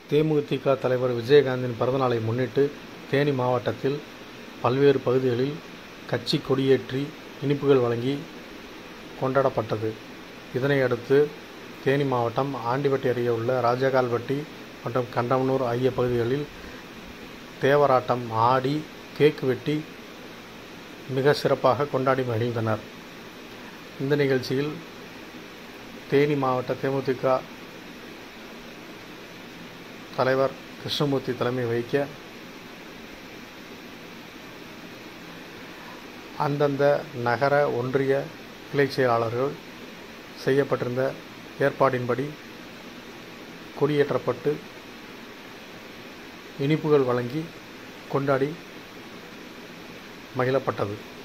தேமுதிக தலைவர் விஜயகாந்தின் பிறந்தநாளை முன்னிட்டு தேனி மாவட்டத்தில் பல்வேறு பகுதிகளில் கட்சி கொடியேற்றி இனிப்புகள் வழங்கி கொண்டாடப்பட்டது. இதனையடுத்து தேனி மாவட்டம் ஆண்டிபட்டி அருகே உள்ள ராஜகால்பட்டி மற்றும் கண்டமனூர் ஆகிய பகுதிகளில் தேவராட்டம் ஆடி, கேக் வெட்டி மிக சிறப்பாக கொண்டாடி மகிழ்ந்தனர். இந்த நிகழ்ச்சியில் தேனி மாவட்ட தேமுதிக தலைவர் கிருஷ்ணமூர்த்தி தலைமை வகிக்க அந்தந்த நகர, ஒன்றிய கிளைச் செயலாளர்கள் செய்யப்பட்டிருந்த ஏற்பாட்டின்படி கொடியேற்றப்பட்டு இனிப்புகள் வழங்கி கொண்டாடி மகிழப்பட்டது.